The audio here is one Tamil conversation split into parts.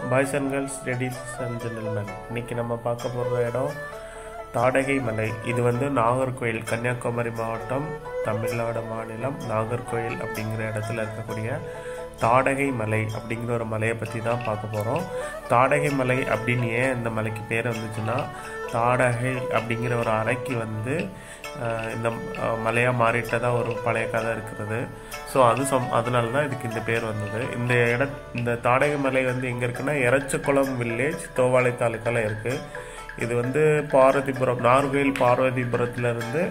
boys and girls ladies and gentleman இன்னைக்கு நம்ம பார்க்க போகிற இடம் தாடகை மலை இது வந்து நாகர்கோயில் கன்னியாகுமரி மாவட்டம் தமிழ்நாடு மாநிலம் நாகர்கோயில் அப்படிங்கிற இடத்துல இருக்கக்கூடிய தாடகை மலை அப்படிங்கிற ஒரு மலையை பற்றி தான் பார்க்க போகிறோம் தாடகை மலை அப்படின்னு ஏன் இந்த மலைக்கு பேர் வந்துச்சுன்னா தாடகை அப்படிங்கிற ஒரு அறைக்கு வந்து அஹ், இந்த அஹ், மலையாக மாறிட்டதா ஒரு பழைய கதை இருக்கிறது ஸோ அது சம் அதனால தான் இதுக்கு இந்த பேர் வந்தது இந்த இட இந்த தாடகை மலை வந்து எங்கே இருக்குன்னா எரச்சக்குளம் வில்லேஜ் தோவாளை தாலுக்கால இருக்குது இது வந்து பார்வதிபுரம் நார்கோயில் பார்வதிபுரத்துலேருந்து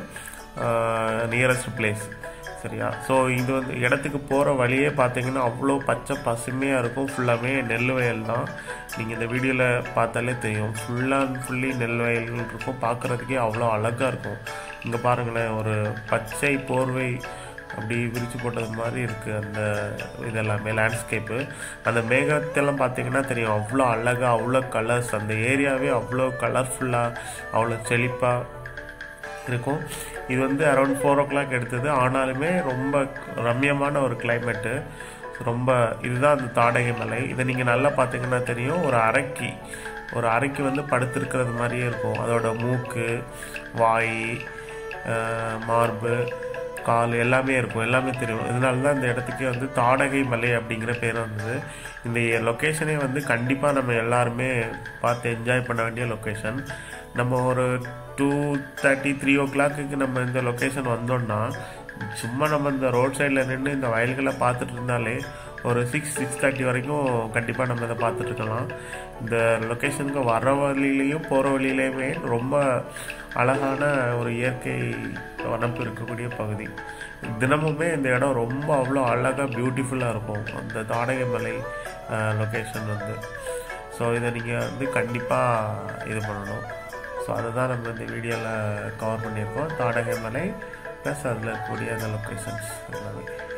நியரஸ்ட் பிளேஸ் சரியா ஸோ இது வந்து இடத்துக்கு போகிற வழியே பார்த்தீங்கன்னா அவ்வளோ பச்சை பசுமையாக இருக்கும் ஃபுல்லாமே நெல் வயல் தான் நீங்கள் இந்த வீடியோவில் பார்த்தாலே தெரியும் ஃபுல்லாக அண்ட் ஃபுல்லி நெல் வயல்கள் இருக்கும் பார்க்குறதுக்கே அவ்வளோ அழகாக இருக்கும் இங்கே பாருங்களேன் ஒரு பச்சை போர்வை அப்படி விரிச்சு போட்டது மாதிரி இருக்குது அந்த இதெல்லாமே லேண்ட்ஸ்கேப்பு அந்த மேகத்தெல்லாம் பார்த்தீங்கன்னா தெரியும் அவ்வளோ அழகாக அவ்வளோ கலர்ஸ் அந்த ஏரியாவே அவ்வளோ கலர்ஃபுல்லாக அவ்வளோ செழிப்பாக இருக்கும் இது வந்து அரௌண்ட் ஃபோர் ஓ கிளாக் எடுத்தது ஆனாலுமே ரொம்ப ரம்யமான ஒரு கிளைமேட்டு ரொம்ப இதுதான் அந்த தாடகை மலை இதை நீங்கள் நல்லா பார்த்தீங்கன்னா தெரியும் ஒரு அரைக்கி ஒரு அரைக்கி வந்து படுத்திருக்கிறது மாதிரியே இருக்கும் அதோட மூக்கு வாய் அஹ், மார்பு கால் எல்லாமே இருக்கும் எல்லாமே தெரியும் இதனால தான் இந்த இடத்துக்கு வந்து தாடகை மலை அப்படிங்கிற பேர் வந்தது இந்த லொக்கேஷனே வந்து கண்டிப்பாக நம்ம எல்லாருமே பார்த்து என்ஜாய் பண்ண வேண்டிய லொக்கேஷன் நம்ம ஒரு டூ தேர்ட்டி த்ரீ ஓ கிளாக்குக்கு நம்ம இந்த லொக்கேஷன் வந்தோம்னா சும்மா நம்ம இந்த ரோட் சைடில் நின்று இந்த வயல்களை பார்த்துட்டு இருந்தாலே ஒரு சிக்ஸ் சிக்ஸ் தேர்ட்டி வரைக்கும் கண்டிப்பாக நம்ம இதை பார்த்துட்டு இருக்கலாம் இந்த லொக்கேஷனுக்கு வர வழியிலையும் போகிற வழியிலையுமே ரொம்ப அழகான ஒரு இயற்கை வனப்பு இருக்கக்கூடிய பகுதி தினமுமே இந்த இடம் ரொம்ப அவ்வளோ அழகாக பியூட்டிஃபுல்லாக இருக்கும் அந்த தாடகை மலை லொக்கேஷன் வந்து ஸோ இதை நீங்கள் வந்து கண்டிப்பாக இது பண்ணணும் ஸோ அதை தான் நம்ம இந்த வீடியோவில் கவர் பண்ணியிருக்கோம் தாடகை மலை ப்ளஸ் அதில் இருக்கக்கூடிய அந்த லொக்கேஷன்ஸ் எல்லாமே